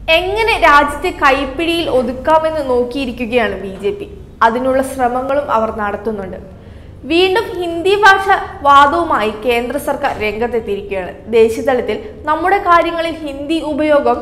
എങ്ങനെ രാജ്യത്തെ കൈപ്പിടിയിൽ ഒതുക്കാമെന്ന് നോക്കിയിരിക്കുകയാണ് ബി ജെ പി അതിനുള്ള ശ്രമങ്ങളും അവർ നടത്തുന്നുണ്ട് വീണ്ടും ഹിന്ദി ഭാഷ വാദവുമായി കേന്ദ്ര സർക്കാർ രംഗത്തെത്തിയിരിക്കുകയാണ് ദേശീയതലത്തിൽ നമ്മുടെ കാര്യങ്ങളിൽ ഹിന്ദി ഉപയോഗം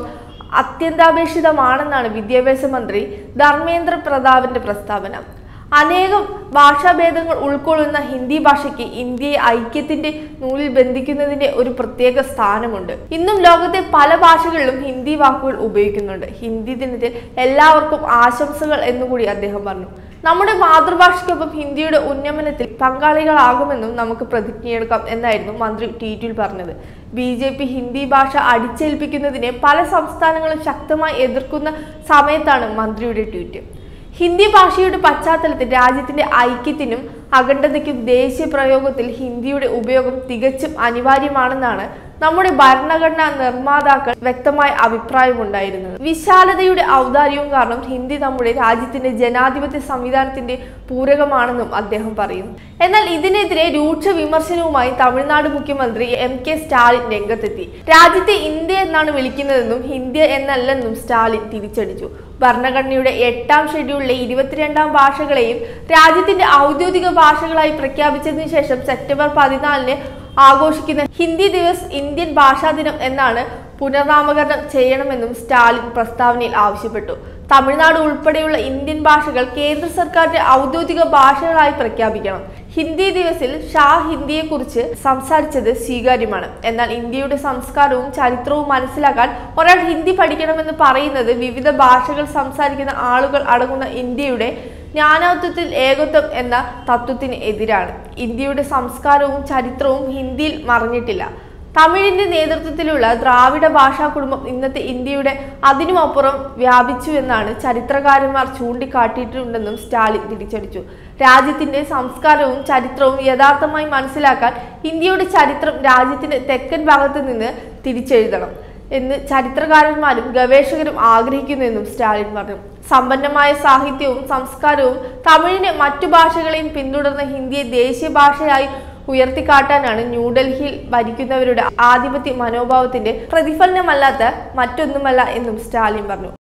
അത്യന്താപേക്ഷിതമാണെന്നാണ് വിദ്യാഭ്യാസ മന്ത്രി ധർമ്മേന്ദ്ര പ്രതാപിന്റെ പ്രസ്താവന അനേകം ഭാഷാഭേദങ്ങൾ ഉൾക്കൊള്ളുന്ന ഹിന്ദി ഭാഷയ്ക്ക് ഇന്ത്യയെ ഐക്യത്തിന്റെ നൂലിൽ ബന്ധിക്കുന്നതിന്റെ ഒരു പ്രത്യേക സ്ഥാനമുണ്ട് ഇന്നും ലോകത്തെ പല ഭാഷകളിലും ഹിന്ദി വാക്കുകൾ ഉപയോഗിക്കുന്നുണ്ട് ഹിന്ദി ദിനത്തിൽ എല്ലാവർക്കും ആശംസകൾ എന്നുകൂടി അദ്ദേഹം പറഞ്ഞു നമ്മുടെ മാതൃഭാഷയ്ക്കൊപ്പം ഹിന്ദിയുടെ ഉന്നമനത്തിൽ പങ്കാളികളാകുമെന്നും നമുക്ക് പ്രതിജ്ഞയെടുക്കാം എന്നായിരുന്നു മന്ത്രി ട്വീറ്റിൽ പറഞ്ഞത് ബി ജെ പി ഹിന്ദി ഭാഷ അടിച്ചേൽപ്പിക്കുന്നതിനെ പല സംസ്ഥാനങ്ങളും ശക്തമായി എതിർക്കുന്ന സമയത്താണ് മന്ത്രിയുടെ ട്വീറ്റ് ഹിന്ദി ഭാഷയുടെ പശ്ചാത്തലത്തിൽ രാജ്യത്തിന്റെ ഐക്യത്തിനും അഖണ്ഡതയ്ക്കും ദേശീയ പ്രയോഗത്തിൽ ഹിന്ദിയുടെ ഉപയോഗം തികച്ചും അനിവാര്യമാണെന്നാണ് നമ്മുടെ ഭരണഘടനാ നിർമ്മാതാക്കൾ വ്യക്തമായ അഭിപ്രായമുണ്ടായിരുന്നത് വിശാലതയുടെ ഔദാര്യവും കാരണം ഹിന്ദി നമ്മുടെ രാജ്യത്തിന്റെ ജനാധിപത്യ സംവിധാനത്തിന്റെ പൂരകമാണെന്നും അദ്ദേഹം പറയുന്നു എന്നാൽ ഇതിനെതിരെ രൂക്ഷ വിമർശനവുമായി തമിഴ്നാട് മുഖ്യമന്ത്രി എം കെ സ്റ്റാലിൻ രംഗത്തെത്തി രാജ്യത്തെ ഇന്ത്യ എന്നാണ് വിളിക്കുന്നതെന്നും ഹിന്ദി എന്നല്ലെന്നും സ്റ്റാലിൻ തിരിച്ചടിച്ചു ഭരണഘടനയുടെ എട്ടാം ഷെഡ്യൂളിലെ ഇരുപത്തിരണ്ടാം ഭാഷകളെയും രാജ്യത്തിന്റെ ഔദ്യോഗിക ഭാഷകളായി പ്രഖ്യാപിച്ചതിനു ശേഷം സെപ്റ്റംബർ പതിനാലിന് ആഘോഷിക്കുന്ന ഹിന്ദി ദിവസ് ഇന്ത്യൻ ഭാഷാ ദിനം എന്നാണ് പുനർനാമകരണം ചെയ്യണമെന്നും സ്റ്റാലിൻ പ്രസ്താവനയിൽ ആവശ്യപ്പെട്ടു തമിഴ്നാട് ഉൾപ്പെടെയുള്ള ഇന്ത്യൻ ഭാഷകൾ കേന്ദ്ര സർക്കാരിന്റെ ഔദ്യോഗിക ഭാഷകളായി പ്രഖ്യാപിക്കണം ഹിന്ദി ദിവസിൽ ഷാ ഹിന്ദിയെക്കുറിച്ച് സംസാരിച്ചത് സ്വീകാര്യമാണ് എന്നാൽ ഇന്ത്യയുടെ സംസ്കാരവും ചരിത്രവും മനസ്സിലാക്കാൻ ഒരാൾ ഹിന്ദി പഠിക്കണമെന്ന് പറയുന്നത് വിവിധ ഭാഷകൾ സംസാരിക്കുന്ന ആളുകൾ അടങ്ങുന്ന ഇന്ത്യയുടെ ജ്ഞാനത്വത്തിൽ ഏകത്വം എന്ന തത്വത്തിന് എതിരാണ് ഇന്ത്യയുടെ സംസ്കാരവും ചരിത്രവും ഹിന്ദിയിൽ മറഞ്ഞിട്ടില്ല തമിഴിന്റെ നേതൃത്വത്തിലുള്ള ദ്രാവിഡ ഭാഷാ കുടുംബം ഇന്നത്തെ ഇന്ത്യയുടെ അതിനുമപ്പുറം വ്യാപിച്ചു എന്നാണ് ചരിത്രകാരന്മാർ ചൂണ്ടിക്കാട്ടിയിട്ടുണ്ടെന്നും സ്റ്റാലിൻ തിരിച്ചടിച്ചു രാജ്യത്തിന്റെ സംസ്കാരവും ചരിത്രവും യഥാർത്ഥമായി മനസ്സിലാക്കാൻ ഇന്ത്യയുടെ ചരിത്രം രാജ്യത്തിന്റെ തെക്കൻ ഭാഗത്ത് നിന്ന് തിരിച്ചെഴുതണം എന്ന് ചരിത്രകാരന്മാരും ഗവേഷകരും ആഗ്രഹിക്കുന്നുവെന്നും സ്റ്റാലിൻ പറഞ്ഞു സമ്പന്നമായ സാഹിത്യവും സംസ്കാരവും തമിഴിനെ മറ്റു ഭാഷകളെയും പിന്തുടർന്ന ഹിന്ദിയെ ദേശീയ ഭാഷയായി ഉയർത്തിക്കാട്ടാനാണ് ന്യൂഡൽഹിയിൽ ഭരിക്കുന്നവരുടെ ആധിപത്യ മനോഭാവത്തിന്റെ പ്രതിഫലനമല്ലാത്ത മറ്റൊന്നുമല്ല എന്നും സ്റ്റാലിൻ പറഞ്ഞു